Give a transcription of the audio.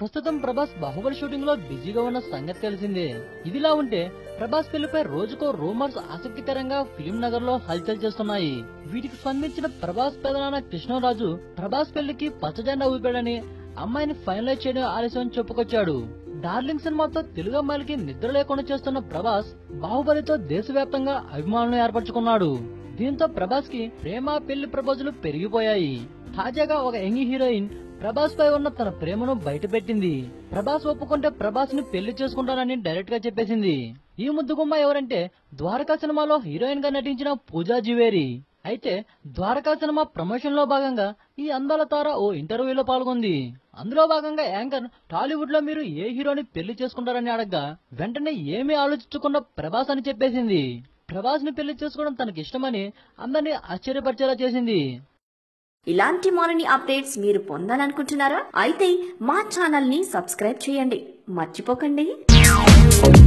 ప్రస్తుతం ప్రభాస్ బాహుబలి షూటింగ్ లో బిజీగా ఉన్న సంగతి తెలిసిందే ఇదిలా ఉంటే ప్రభాస్ పెళ్లిపై రోజుకో రూమర్స్ ఆసక్తికరంగా ఫిలిం నగర్ లో హల్చల్ చేస్తున్నాయి వీటికి స్పందించిన ప్రభాస్ పెదనాన్న కృష్ణరాజు ప్రభాస్ పెళ్లికి పచ్చజెండా ఊపాడని అమ్మాయిని ఫైనలైజ్ చేయడం ఆలస్యం చెప్పుకొచ్చాడు డార్లింగ్ సినిమాతో తెలుగు అమ్మాయిలకి నిద్ర లేకుండా చేస్తున్న ప్రభాస్ బాహుబలితో దేశవ్యాప్తంగా అభిమానులు ఏర్పరచుకున్నాడు దీంతో ప్రభాస్ కి ప్రేమ పెళ్లి ప్రపోజలు పెరిగిపోయాయి తాజాగా ఒక యంగ్ హీరోయిన్ ప్రభాస్ పై ఉన్న తన ప్రేమను బయటపెట్టింది ప్రభాస్ ఒప్పుకుంటే ప్రభాస్ ని పెళ్లి చేసుకుంటానని డైరెక్ట్ గా చెప్పేసింది ఈ ముద్దుగుమ్మ ఎవరంటే ద్వారకా సినిమాలో హీరోయిన్ గా నటించిన పూజా జివేరి అయితే ద్వారకా సినిమా ప్రమోషన్ లో భాగంగా ఈ అందాల తార ఓ ఇంటర్వ్యూలో పాల్గొంది అందులో భాగంగా యాంకర్ టాలీవుడ్ లో మీరు ఏ హీరోని పెళ్లి చేసుకుంటారని అడగ్గా వెంటనే ఏమీ ఆలోచించకుండా ప్రభాస్ అని చెప్పేసింది ప్రభాస్ ని పెళ్లి చేసుకోవడం తనకి ఇష్టమని అందరినీ ఆశ్చర్యపరిచేలా చేసింది ఇలాంటి మరిన్ని అప్డేట్స్ మీరు పొందాలనుకుంటున్నారా అయితే మా ఛానల్ ని సబ్స్క్రైబ్ చేయండి మర్చిపోకండి